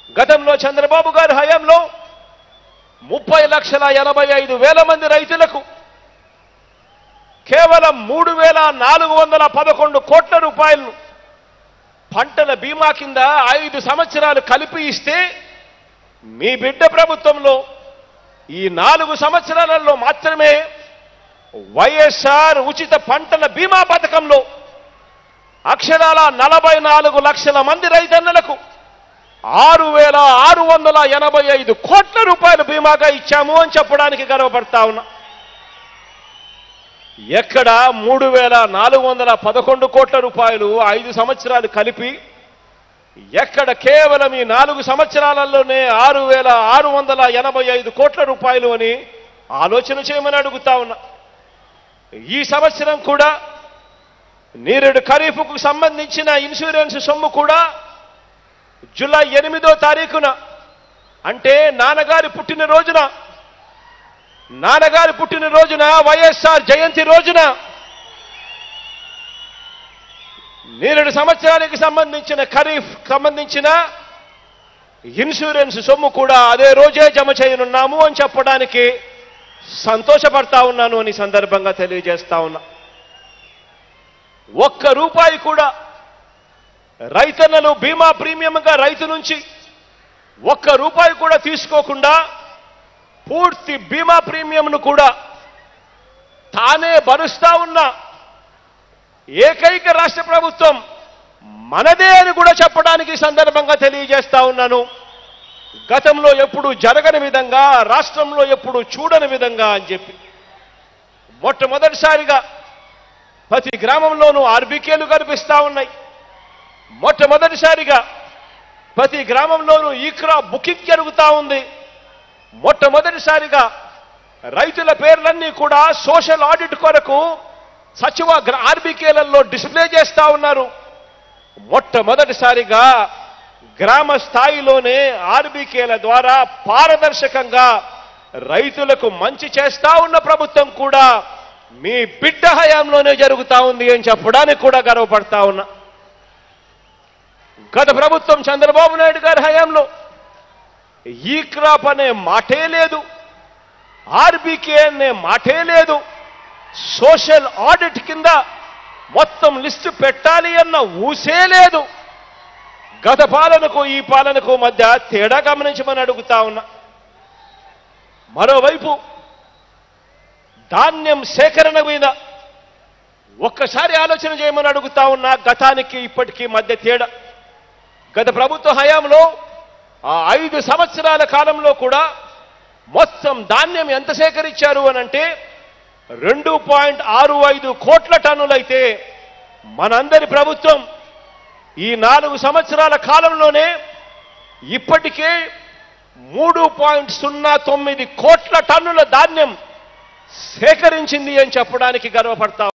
గతంలో చంద్రబాబు గారి హయాంలో ముప్పై లక్షల ఎనభై ఐదు వేల మంది రైతులకు కేవలం మూడు వేల నాలుగు వందల పదకొండు కోట్ల రూపాయలను పంటల బీమా కింద ఐదు సంవత్సరాలు కలిపి ఇస్తే మీ బిడ్డ ప్రభుత్వంలో ఈ నాలుగు సంవత్సరాలలో మాత్రమే వైఎస్ఆర్ ఉచిత పంటల బీమా పథకంలో అక్షరాల నలభై నాలుగు లక్షల మంది రైతన్నలకు ఆరు వేల ఆరు వందల ఎనభై ఐదు కోట్ల రూపాయలు బీమాగా ఇచ్చాము అని చెప్పడానికి గర్వపడతా ఉన్నా ఎక్కడ మూడు వేల నాలుగు వందల పదకొండు కోట్ల రూపాయలు ఐదు సంవత్సరాలు కలిపి ఎక్కడ కేవలం ఈ నాలుగు సంవత్సరాలలోనే ఆరు వేల ఆరు వందల ఎనభై ఐదు కోట్ల రూపాయలు అని ఆలోచన చేయమని అడుగుతా ఉన్నా ఈ సంవత్సరం కూడా నీరుడు ఖరీఫ్కు సంబంధించిన ఇన్సూరెన్స్ సొమ్ము కూడా జూలై ఎనిమిదో తారీఖున అంటే నాన్నగారి పుట్టినరోజున నాన్నగారి పుట్టినరోజున వైఎస్ఆర్ జయంతి రోజున నేరేడు సంవత్సరానికి సంబంధించిన ఖరీఫ్ సంబంధించిన ఇన్సూరెన్స్ సొమ్ము కూడా అదే రోజే జమ చేయనున్నాము అని చెప్పడానికి సంతోషపడతా ఉన్నాను అని సందర్భంగా తెలియజేస్తా ఉన్నా ఒక్క రూపాయి కూడా రైతన్నలు బీమా ప్రీమియంగా రైతు నుంచి ఒక్క రూపాయి కూడా తీసుకోకుండా పూర్తి బీమా ప్రీమియంను కూడా తానే భరుస్తా ఉన్న ఏకైక రాష్ట్ర ప్రభుత్వం మనదే అని కూడా చెప్పడానికి ఈ సందర్భంగా తెలియజేస్తా ఉన్నాను గతంలో ఎప్పుడు జరగని విధంగా రాష్ట్రంలో ఎప్పుడు చూడని విధంగా అని చెప్పి మొట్టమొదటిసారిగా ప్రతి గ్రామంలోనూ ఆర్బీకేలు కనిపిస్తా ఉన్నాయి మొట్టమొదటిసారిగా ప్రతి గ్రామంలోనూ ఈక్రా బుకింగ్ జరుగుతూ ఉంది మొట్టమొదటిసారిగా రైతుల పేర్లన్నీ కూడా సోషల్ ఆడిట్ కొరకు సచివ గ్ర- ఆర్బీకేలలో డిస్ప్లే చేస్తా ఉన్నారు మొట్టమొదటిసారిగా గ్రామ స్థాయిలోనే ఆర్బీకేల ద్వారా పారదర్శకంగా రైతులకు మంచి చేస్తా ఉన్న ప్రభుత్వం కూడా మీ బిడ్డ హయాంలోనే జరుగుతా ఉంది అని చెప్పడానికి కూడా గర్వపడతా ఉన్నా గత ప్రభుత్వం చంద్రబాబు నాయుడు గారి హయాంలో ఈ క్రాప్ అనే మాటే లేదు ఆర్బీకే అనే మాటే లేదు సోషల్ ఆడిట్ కింద మొత్తం లిస్టు పెట్టాలి అన్న ఊసే లేదు గత పాలనకు ఈ పాలనకు మధ్య తేడా గమనించమని అడుగుతా ఉన్నా మరోవైపు ధాన్యం సేకరణ మీద ఒక్కసారి ఆలోచన చేయమని అడుగుతా ఉన్నా గతానికి ఇప్పటికీ మధ్య తేడా గత ప్రభుత్వ హయాంలో ఆ ఐదు సంవత్సరాల కాలంలో కూడా మొత్తం ధాన్యం ఎంత సేకరించారు అని అంటే రెండు పాయింట్ ఆరు ఐదు కోట్ల టన్నులైతే మనందరి ప్రభుత్వం ఈ నాలుగు సంవత్సరాల కాలంలోనే ఇప్పటికే మూడు పాయింట్ సున్నా తొమ్మిది కోట్ల టన్నుల ధాన్యం సేకరించింది అని చెప్పడానికి గర్వపడతా